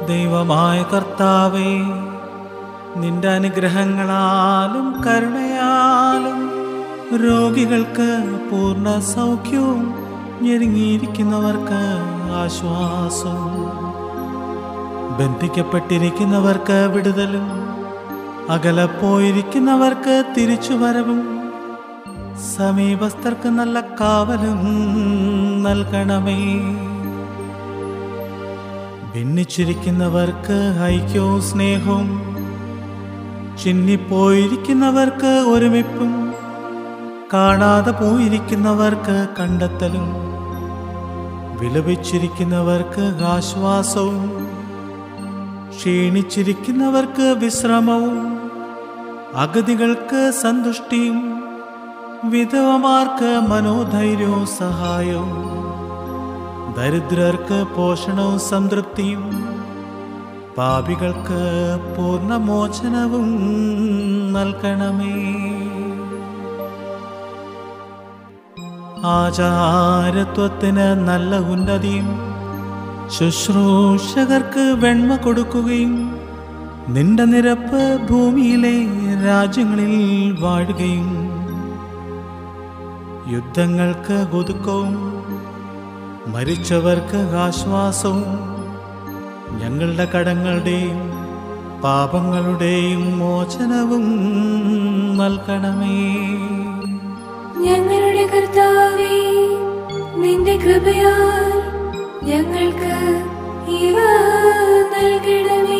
ദൈവമായ കർത്താവേ നിന്റെ അനുഗ്രഹങ്ങളാലും കരുണയാലും രോഗികൾക്ക് പൂർണ്ണ സൗഖ്യവും ഞെരുങ്ങിയിരിക്കുന്നവർക്ക് ആശ്വാസവും ബന്ധിക്കപ്പെട്ടിരിക്കുന്നവർക്ക് വിടുതലും അകലെ പോയിരിക്കുന്നവർക്ക് തിരിച്ചുവരവും സമീപസ്ഥർക്ക് നല്ല കാവലും നൽകണമേ ഭിന്നിച്ചിരിക്കുന്നവർക്ക് ഐക്യവും സ്നേഹവും ചിന്നിപ്പോയിരിക്കുന്നവർക്ക് ഒരുമിപ്പും കാണാതെ പോയിരിക്കുന്നവർക്ക് കണ്ടെത്തലും വിലപിച്ചിരിക്കുന്നവർക്ക് ആശ്വാസവും ക്ഷീണിച്ചിരിക്കുന്നവർക്ക് വിശ്രമവും അഗതികൾക്ക് സന്തുഷ്ടിയും വിധവമാർക്ക് മനോധൈര്യവും സഹായവും ദരിദ്രർക്ക് പോഷണവും സംതൃപ്തിയും പാപികൾക്ക് പൂർണ്ണമോചനവും നൽകണമേ ആചാരത്വത്തിന് നല്ല ഉന്നതിയും ശുശ്രൂഷകർക്ക് വെണ്മ കൊടുക്കുകയും നിന്റെ നിരപ്പ് ഭൂമിയിലെ രാജ്യങ്ങളിൽ വാഴുകയും യുദ്ധങ്ങൾക്ക് ഒതുക്കവും മരിച്ചവർക്ക് ആശ്വാസവും ഞങ്ങളുടെ കടങ്ങളുടെയും പാപങ്ങളുടെയും മോചനവും നൽകണമേ ഞങ്ങളുടെ കർത്താവേ നിന്റെ കൃപയാൽ ഞങ്ങൾക്ക് ഇവ നൽകണമേ